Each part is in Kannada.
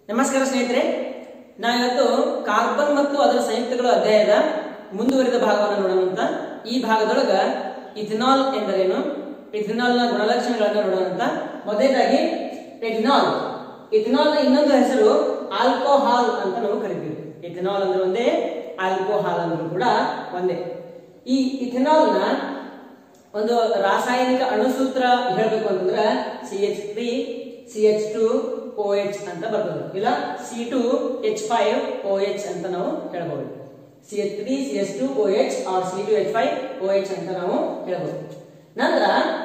ನಮಸ್ಕಾರ ಸ್ನೇಹಿತರೆ ನಾವಿವತ್ತು ಕಾರ್ಬನ್ ಮತ್ತು ಅದರ ಸಂಯುಕ್ತಗಳ ಅಧ್ಯಾಯದ ಮುಂದುವರಿದ ಭಾಗವನ್ನು ನೋಡೋಣ ಅಂತ ಈ ಭಾಗದೊಳಗ ಇಥಿನಾಲ್ ಎಂದರೇನು ಇಥಿನಾಲ್ನ ಗುಣಲಕ್ಷಣಗಳನ್ನು ನೋಡೋಣ ಅಂತ ಮೊದಲನೇದಾಗಿ ಎಥಿನಾಲ್ ಇಥಿನಾಲ್ನ ಇನ್ನೊಂದು ಹೆಸರು ಆಲ್ಕೋಹಾಲ್ ಅಂತ ನಾವು ಕರಿತೀವಿ ಇಥಿನಾಲ್ ಅಂದ್ರೆ ಒಂದೇ ಆಲ್ಕೋಹಾಲ್ ಅಂದ್ರೂ ಕೂಡ ಒಂದೇ ಈ ಇಥಿನಾಲ್ನ ಒಂದು ರಾಸಾಯನಿಕ ಅಣುಸೂತ್ರ ಹೇಳ್ಬೇಕು ಅಂತಂದ್ರೆ C H three C H two O H ಅಂತ ಬರ್ತದೆ ಇಲ್ಲ C two H five O H ಅಂತ ನಾವು ಹೇಳ್ಬೋದು C H three C H two O H or C two H five O H ಅಂತ ನಾವು ಹೇಳ್ಬೋದು ನಂತರ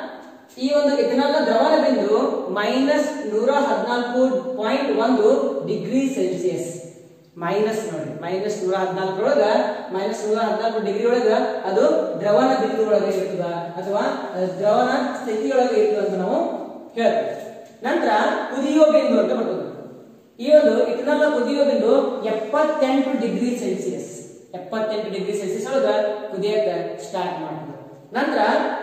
ಈ ಒಂದು ಇಥನಾಲ್ ದ್ರವಣ ಬಿಂದು ಮೈನಸ್ ನೂರ ಹದಿನಾಲ್ಕು ಪಾಯಿಂಟ್ ಒಂದು ಡಿಗ್ರಿ ಸೆಲ್ಸಿಯಸ್ ಮೈನಸ್ ನೋಡಿ ಮೈನಸ್ ನೂರ ಹದಿನಾಲ್ಕರೊಳಗ ಮೈನಸ್ ನೂರ ಹದಿನಾಲ್ಕು ಡಿಗ್ರಿ ಒಳಗ ಅದು ದ್ರವಣ ಬಿಂದು ಒಳಗೆ ಇರ್ತದ ಅಥವಾ ಅಹ್, ದ್ರವಣ ಸ್ಥಿತಿಯೊಳಗೆ ಇರ್ತದ ಅಂತ ನಾವು ಹೇಳ್ತೇವೆ ನಂತರ ಕುದಿಯೋ ಬಿಂದು ಅಂತ ಬರ್ತದೆ ಈ ಒಂದು ಇಥನಾಲ್ ಕುದಿಯೋ ಬಿಂದು ಎಪ್ಪತ್ತೆಂಟು ಡಿಗ್ರಿ ಸೆಲ್ಸಿಯಸ್ ಎಪ್ಪತ್ತೆಂಟು ಡಿಗ್ರಿ ಸೆಲ್ಸಿಯಸ್ ಒಳಗ ಕುದಿಯಕ್ಕೆ ಸ್ಟಾರ್ಟ್ ಮಾಡ್ತದೆ ನಂತರ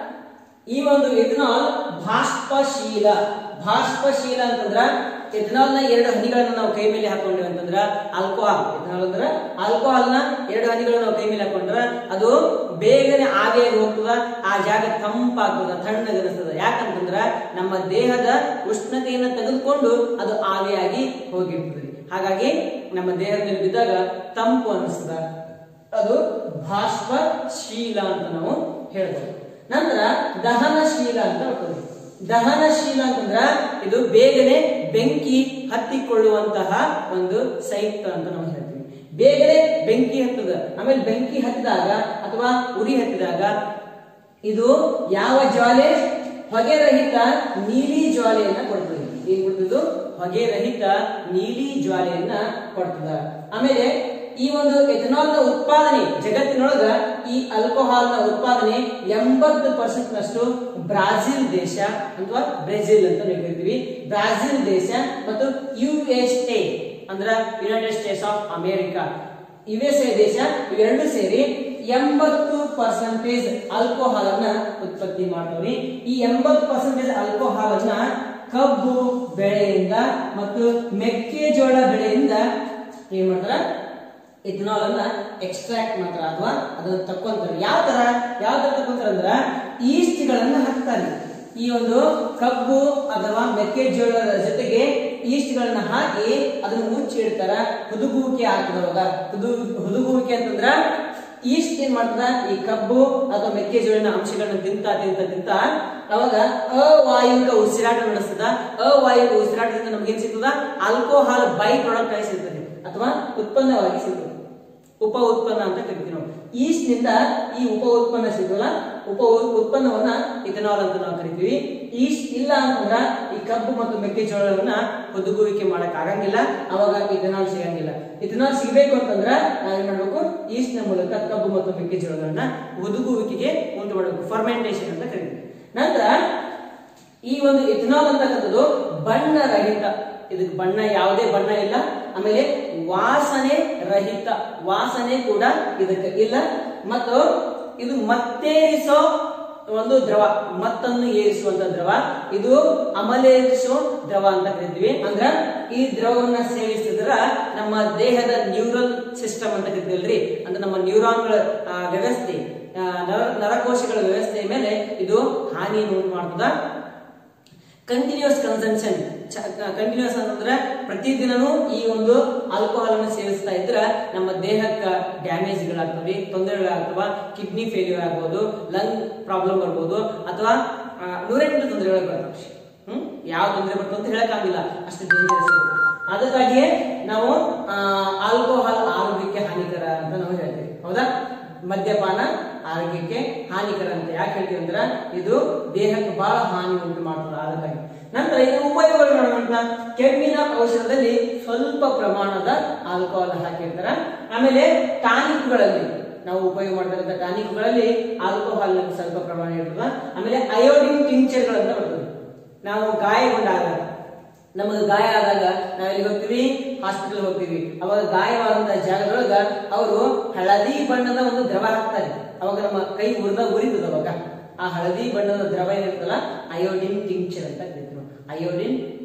ಈ ಒಂದು ಇಥನಾಲ್ ಬಾಷ್ಪಶೀಲ ಬಾಷ್ಪಶೀಲ ಅಂತಂದ್ರ ಇಥನಾಲ್ ನ ಎರಡು ಹನಿಗಳನ್ನ ನಾವು ಕೈ ಮೇಲೆ ಹಾಕೊಂಡ್ವಿ ಅಂತಂದ್ರ ಆಲ್ಕೋಹಾಲ್ ಇಥನಾಲ್ ಅಂದ್ರ ಆಲ್ಕೋಹಾಲ್ ನ ಎರಡು ಹನಿಗಳನ್ನ ನಾವು ಕೈ ಮೇಲೆ ಹಾಕೊಂಡ್ರ ಅದು ಬೇಗನೆ ಆವಿಯಾಗಿ ಹೋಗ್ತದ ಆ ಜಾಗ ತಂಪಾಗ್ತದ ತಣ್ಣಗನಿಸ್ತದ ಯಾಕಂತಂದ್ರ ನಮ್ಮ ದೇಹದ ಉಷ್ಣತೆಯನ್ನ ತೆಗೆದುಕೊಂಡು ಅದು ಆವಿಯಾಗಿ ಹೋಗಿರ್ತದೆ ಹಾಗಾಗಿ ನಮ್ಮ ದೇಹದ ಮೇಲೆ ಬಿದ್ದಾಗ ತಂಪು ಅನಿಸ್ತದ ಅದು ಬಾಷ್ಪಶೀಲ ಅಂತ ನಾವು ಹೇಳ್ಬೋದು ನಂತರ ದಹನಶೀಲ ಅಂತ ಬರ್ತದೆ ದಹನಶೀಲ ಅಂತಂದ್ರ ಇದು ಬೇಗನೆ ಬೆಂಕಿ ಹತ್ತಿಕೊಳ್ಳುವಂತಹ ಒಂದು ಸಂಯುಕ್ತ ಅಂತ ನಾವು ಹೇಳ್ತೀವಿ ಬೇಗನೆ ಬೆಂಕಿ ಹತ್ತದ ಆಮೇಲೆ ಬೆಂಕಿ ಹತ್ತಿದಾಗ ಅಥವಾ ಉರಿ ಹತ್ತಿದಾಗ ಇದು ಯಾವ ಜ್ವಾಲೆ ಹೊಗೆ ರಹಿತ ನೀಲಿ ಜ್ವಾಲೆಯನ್ನ ಕೊಡ್ತದೆ ಏನ್ ಕೊಡ್ತದ್ದು ಹೊಗೆ ರಹಿತ ನೀಲಿ ಜ್ವಾಲೆಯನ್ನ ಕೊಡ್ತದ ಆಮೇಲೆ ಈ ಒಂದು ಎಥನಾಲ್ ನ ಉತ್ಪಾದನೆ ಜಗತ್ತಿನೊಳಗ ಈ ಆಲ್ಕೋಹಾಲ್ ನ ಉತ್ಪಾದನೆ ಎಂಬತ್ತು ಪರ್ಸೆಂಟ್ ನಷ್ಟು ಬ್ರಾಜಿಲ್ ದೇಶ ಅಥವಾ ಬ್ರೆಜಿಲ್ ಅಂತ ನಾವು ಕರಿತೀವಿ ಬ್ರಾಜಿಲ್ ದೇಶ ಮತ್ತು ಯು ಎಸ್ ಎ ಅಂದ್ರ United States of America U S A ದೇಶ ಇವೆರಡು ಸೇರಿ ಎಂಬತ್ತು ಪರ್ಸೆಂಟೇಜ್ ಆಲ್ಕೋಹಾಲ್ ಅನ್ನ ಉತ್ಪತ್ತಿ ಮಾಡ್ತವೆ ಈ ಎಂಬತ್ತು ಪರ್ಸೆಂಟೇಜ್ ಆಲ್ಕೋಹಾಲ್ ಅನ್ನ ಕಬ್ಬು ಬೆಳೆಯಿಂದ ಮತ್ತು ಮೆಕ್ಕೆಜೋಳ ಬೆಳೆಯಿಂದ ಏನ್ ಮಾಡ್ತಾರ ಇಥನಾಲ್ ಅನ್ನ ಎಕ್ಸ್ಟ್ರಾಕ್ಟ್ ಮಾಡ್ತಾರ ಅಥವಾ ಅದನ್ನ ತಕ್ಕೊಂತಾರೆ ಯಾವ ತರ ಯಾವ ತರ ತಕ್ಕೊಂತಾರ ಅಂದ್ರ ಈಸ್ಟ್ ಗಳನ್ನ ಹಾಕ್ತಾರೆ ಈ ಒಂದು ಕಬ್ಬು ಅಥವಾ ಮೆಕ್ಕೆಜೋಳದ ಜೊತೆಗೆ ಈಸ್ಟ್ ಗಳನ್ನ ಹಾಕಿ ಅದನ್ನ ಮುಚ್ಚಿ ಇಡ್ತಾರ ಹುದುಗುವಿಕೆ ಆಗ್ತದವಾಗ ಹುದು ಹುದುಗುವಿಕೆ ಅಂತಂದ್ರ ಈಸ್ಟ್ ಏನ್ ಮಾಡ್ತದ ಈ ಕಬ್ಬು ಅಥವಾ ಮೆಕ್ಕೆಜೋಳಿನ ಅಂಶಗಳನ್ನ ತಿಂತ ತಿಂತ ತಿಂತ ಅವಾಗ ಅವಾಯುವಿಕ ಉಸಿರಾಟ ನಡೆಸ್ತದ ಅವಾಯುವಿಕ ಉಸಿರಾಟದಿಂದ ನಮ್ಗೆ ಏನ್ ಸಿಗ್ತದ ಆಲ್ಕೋಹಾಲ್ ಬೈ ಪ್ರಾಡಕ್ಟ್ ಆಗಿ ಸಿಗ್ತದೆ ಅಥವಾ ಉತ್ಪನ್ನವಾಗಿ ಸಿಗ್ತದೆ ಉಪ ಉತ್ಪನ್ನ ಅಂತ ಕರಿತೀವಿ ನಾವು ಈಸ್ಟ್ ನಿಂದ ಈ ಉಪ ಉತ್ಪನ್ನ ಸಿಗಲ್ಲ ಉಪ ಉ- ಉತ್ಪನ್ನವನ್ನ ಇಥನಾಲ್ ಅಂತ ನಾವು ಕರಿತೀವಿ ಈಸ್ಟ್ ಇಲ್ಲ ಅಂತಂದ್ರ ಈ ಕಬ್ಬು ಮತ್ತು ಮೆಕ್ಕೆಜೋಳವನ್ನ ಹುದುಗುವಿಕೆ ಮಾಡಕ್ ಆಗಂಗಿಲ್ಲ ಅವಾಗ ಇಥನಾಲ್ ಸಿಗಂಗಿಲ್ಲ ಇಥನಾಲ್ ಸಿಗಬೇಕು ಅಂತಂದ್ರ ನಾವೇನ್ ಮಾಡ್ಬೇಕು ಈಸ್ಟ್ ನ ಮೂಲಕ ಕಬ್ಬು ಮತ್ತು ಮೆಕ್ಕೆಜೋಳಗಳನ್ನ ಹುದುಗುವಿಕೆಗೆ ಉಂಟು ಮಾಡಬೇಕು ಫರ್ಮೆಂಟೇಶನ್ ಅಂತ ಕರಿತೀವಿ ನಂತರ ಈ ಒಂದು ಇಥನಾಲ್ ಅಂತಕ್ಕಂಥದ್ದು ಬಣ್ಣ ರಹಿತ ಇದಕ್ಕೆ ಬಣ್ಣ ಯಾವುದೇ ಬಣ್ಣ ಇಲ್ಲ ಆಮೇಲೆ ವಾಸನೆ ರಹಿತ ವಾಸನೆ ಕೂಡ ಇದಕ್ಕೆ ಇಲ್ಲ ಮತ್ತು ಇದು ಮತ್ತೇರಿಸೋ ಒಂದು ದ್ರವ ಮತ್ತನ್ನು ಏರಿಸುವಂತ ದ್ರವ ಇದು ಅಮಲೇರಿಸೋ ದ್ರವ ಅಂತ ಕರಿತೀವಿ ಅಂದ್ರ ಈ ದ್ರವವನ್ನ ಸೇವಿಸಿದ್ರ ನಮ್ಮ ದೇಹದ ನ್ಯೂರಲ್ ಸಿಸ್ಟಮ್ ಅಂತ ಕರಿತೀವಲ್ರಿ ಅಂದ್ರೆ ನಮ್ಮ ನ್ಯೂರಾನ್ಗಳ ಆ, ವ್ಯವಸ್ಥೆ ಆ, ನರ ನರಕೋಶಗಳ ವ್ಯವಸ್ಥೆಯ ಮೇಲೆ ಇದು ಹಾನಿಯನ್ನು ಉಂಟು ಮಾಡ್ತದ ಕಂಟಿನ್ಯೂಸ್ ಕನ್ಸಂಪ್ಷನ್ ಕಂಟಿನ್ಯೂಸ್ ಅಂತಂದ್ರೆ ಪ್ರತಿದಿನನೂ ಈ ಒಂದು ಆಲ್ಕೋಹಾಲ್ ಅನ್ನು ಸೇವಿಸ್ತಾ ಇದ್ರ ನಮ್ಮ ದೇಹಕ್ಕ ಡ್ಯಾಮೇಜ್ ಗಳಾಗ್ತವೆ ತೊಂದರೆಗಳಾಗ್ತವ ಕಿಡ್ನಿ ಫೇಲ್ಯೂರ್ ಆಗ್ಬೋದು ಲಂಗ್ ಪ್ರಾಬ್ಲಮ್ ಬರ್ಬೋದು ಅಥವಾ ಆ, ನೂರೆಂಟು ತೊಂದರೆಗಳು ಬರ್ತವೆ ಹ್ಮ್ ಯಾವ ತೊಂದರೆ ಬರ್ತದೆ ಅಂತ ಹೇಳಕ್ಕಾಗಿಲ್ಲ ಅಷ್ಟು ಡೇಂಜರಸ್ ಅದಕ್ಕಾಗಿಯೇ ನಾವು ಆಲ್ಕೋಹಾಲ್ ಆರೋಗ್ಯಕ್ಕೆ ಹಾನಿಕರ ಅಂತ ನಾವು ಹೇಳ್ತೀವಿ ಹೌದಾ ಮದ್ಯಪಾನ ಆರೋಗ್ಯಕ್ಕೆ ಹಾನಿಕರ ಅಂತ ಯಾಕೆ ಹೇಳ್ತೀವಿ ಅಂದ್ರ ಇದು ದೇಹಕ್ಕೆ ಬಹಳ ಹಾನಿ ಉಂಟು ಮಾಡ್ತದೆ ಅದಕ್ಕಾಗಿ ನಂತರ ಇದು ಉಪಯೋಗಗಳು ನೋಡೋಣ ಕೆಮ್ಮಿನ ಔಷಧದಲ್ಲಿ ಸ್ವಲ್ಪ ಪ್ರಮಾಣದ ಆಲ್ಕೋಹಾಲ್ ಹಾಕಿರ್ತಾರ ಆಮೇಲೆ ಟಾನಿಕ್ಗಳಲ್ಲಿ ನಾವು ಉಪಯೋಗ ಮಾಡ್ತಕ್ಕಂಥ ಟಾನಿಕ್ಗಳಲ್ಲಿ ಆಲ್ಕೋಹಾಲ್ ಸ್ವಲ್ಪ ಪ್ರಮಾಣ ಇರ್ತದ ಆಮೇಲೆ ಅಯೋಡಿನ್ ಟಿಂಚರ್ಗಳಂತ ಬರ್ತದೆ ನಾವು ಗಾಯಗೊಂಡಾಗ ನಮಗೆ ಗಾಯ ಆದಾಗ ನಾವೆಲ್ಲಿ ಹೋಗ್ತೀವಿ ಹಾಸ್ಪಿಟಲ್ ಹೋಗ್ತೀವಿ ಅವಾಗ ಗಾಯವಾದಂತಹ ಜಾಗದೊಳಗ ಅವರು ಹಳದಿ ಬಣ್ಣದ ಒಂದು ದ್ರವ ಹಾಕ್ತಾರೆ ಅವಾಗ ನಮ್ಮ ಕೈ ಉರಿದ ಉರಿತದ ಅವಾಗ ಆ ಹಳದಿ ಬಣ್ಣದ ದ್ರವ ಏನಿರ್ತಲ್ಲ ಅಯೋಡಿನ್ ಟಿಂಕ್ಚರ್ ಅಂತ ಕರಿತೀವಿ ನಾವು. ಅಯೋಡಿನ್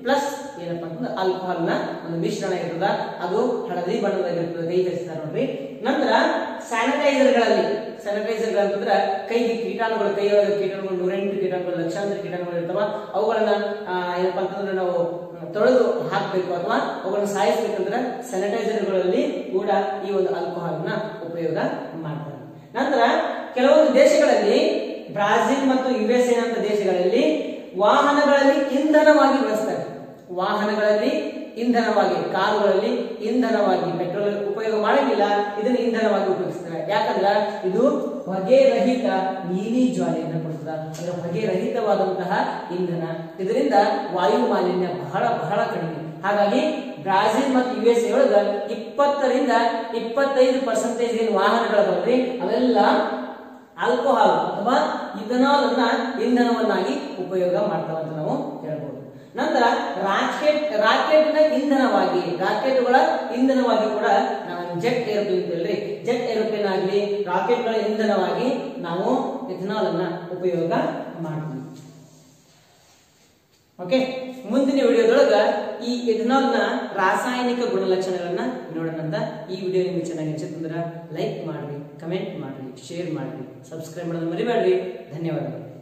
ಪ್ಲಸ್ ಏನಪ್ಪಾ ಅಂತಂದ್ರೆ ಆಲ್ಕೋಹಾಲ್ ನ ಒಂದು ಮಿಶ್ರಣ ಇರ್ತದ ಅದು ಹಳದಿ ಬಣ್ಣದಾಗಿರ್ತದೆ ಕೈ ಹಚ್ತಾರೆ ನೋಡ್ರಿ ನಂತರ ಸ್ಯಾನಿಟೈಸರ್ ಗಳಲ್ಲಿ ಸ್ಯಾನಿಟೈಸರ್ ಅಂತಂದ್ರೆ ಕೈಗೆ ಕೀಟಾಣುಗಳು ಕೈಯೊಳಗೆ ಕೀಟಾಣುಗಳು ನೂರೆಂಟು ಕೀಟಾಣುಗಳು ಲಕ್ಷಾಂತರ ಕೀಟಾಣುಗಳು ಇರ್ತಾವ ಅವುಗಳನ್ನ ಆ, ಏನಪ್ಪಾ ಅಂತಂದ್ರೆ ನಾವು ತೊಳೆದು ಹಾಕಬೇಕು ಅಥವಾ ಅವುಗಳನ್ನ ಸಾಯಿಸಬೇಕಂದ್ರೆ ಸ್ಯಾನಿಟೈಸರ್ಗಳಲ್ಲಿ ಕೂಡ ಈ ಒಂದು ಆಲ್ಕೋಹಾಲ್ ನ ಉಪಯೋಗ ಮಾಡ್ತಾರೆ ನಂತರ ಕೆಲವೊಂದು ದೇಶಗಳಲ್ಲಿ ಬ್ರಾಜಿಲ್ ಮತ್ತು ಯು ಎಸ್ ಎ ಅಂತ ದೇಶಗಳಲ್ಲಿ ವಾಹನಗಳಲ್ಲಿ ಇಂಧನವಾಗಿ ಬಳಸ್ತಾರೆ ವಾಹನಗಳಲ್ಲಿ ಇಂಧನವಾಗಿ ಕಾರುಗಳಲ್ಲಿ ಇಂಧನವಾಗಿ ಪೆಟ್ರೋಲ್ ಉಪಯೋಗ ಮಾಡಂಗಿಲ್ಲ ಇದನ್ನು ಇಂಧನವಾಗಿ ಉಪಯೋಗಿಸ್ತಾರೆ ಯಾಕಂದ್ರ ಇದು ಹೊಗೆ ರಹಿತ ನೀಲಿ ಜ್ವಾಲೆಯನ್ನು ಕೊಡ್ತದ ಅಂದ್ರೆ ಹೊಗೆ ರಹಿತವಾದಂತಹ ಇಂಧನ ಇದರಿಂದ ವಾಯು ಮಾಲಿನ್ಯ ಬಹಳ ಬಹಳ ಕಡಿಮೆ ಹಾಗಾಗಿ ಬ್ರಾಜಿಲ್ ಮತ್ತು ಯು ಎಸ್ ಎ ಒಳಗ ಇಪ್ಪತ್ತರಿಂದ ಇಪ್ಪತ್ತೈದು ಪರ್ಸೆಂಟೇಜ್ ಏನು ವಾಹನಗಳದವ್ರಿ ಅವೆಲ್ಲ ಆಲ್ಕೋಹಾಲ್ ಅಥವಾ ಇಥನಾಲ್ ಅನ್ನ ಇಂಧನವನ್ನಾಗಿ ಉಪಯೋಗ ಮಾಡ್ತಾವಂತ ನಾವು ಹೇಳ್ಬೋದು ನಂತರ ರಾಕೆಟ್ ರಾಕೆಟ್ ನ ಇಂಧನವಾಗಿ ರಾಕೆಟ್ಗಳ ಇಂಧನವಾಗಿ ಕೂಡ ನಾವು ಜೆಟ್ ಏರೋಪ್ಲೇನ್ ಅಂತೇಳ್ರಿ ಜೆಟ್ ಏರೋಪ್ಲೇನ್ ಆಗಲಿ ರಾಕೆಟ್ಗಳ ಇಂಧನವಾಗಿ ನಾವು ಇಥನಾಲ್ ಅನ್ನ ಉಪಯೋಗ ಮಾಡ್ತೀವಿ ಓಕೆ ಮುಂದಿನ ವಿಡಿಯೋದೊಳಗ ಈ ಇಥನಾಲ್ ನ ರಾಸಾಯನಿಕ ಗುಣಲಕ್ಷಣಗಳನ್ನ ನೋಡೋಣ ಅಂತ ಈ ವಿಡಿಯೋ ನಿಮ್ಗೆ ಚೆನ್ನಾಗಿ ಅನ್ಸುತ್ತಂದ್ರ ಲೈಕ್ ಮಾಡ್ರಿ ಕಮೆಂಟ್ ಮಾಡ್ರಿ ಶೇರ್ ಮಾಡ್ರಿ ಸಬ್ಸ್ಕ್ರೈಬ್ ಮಾಡೋದು ಮರಿಬೇಡ್ರಿ ಧನ್ಯವಾದಗಳು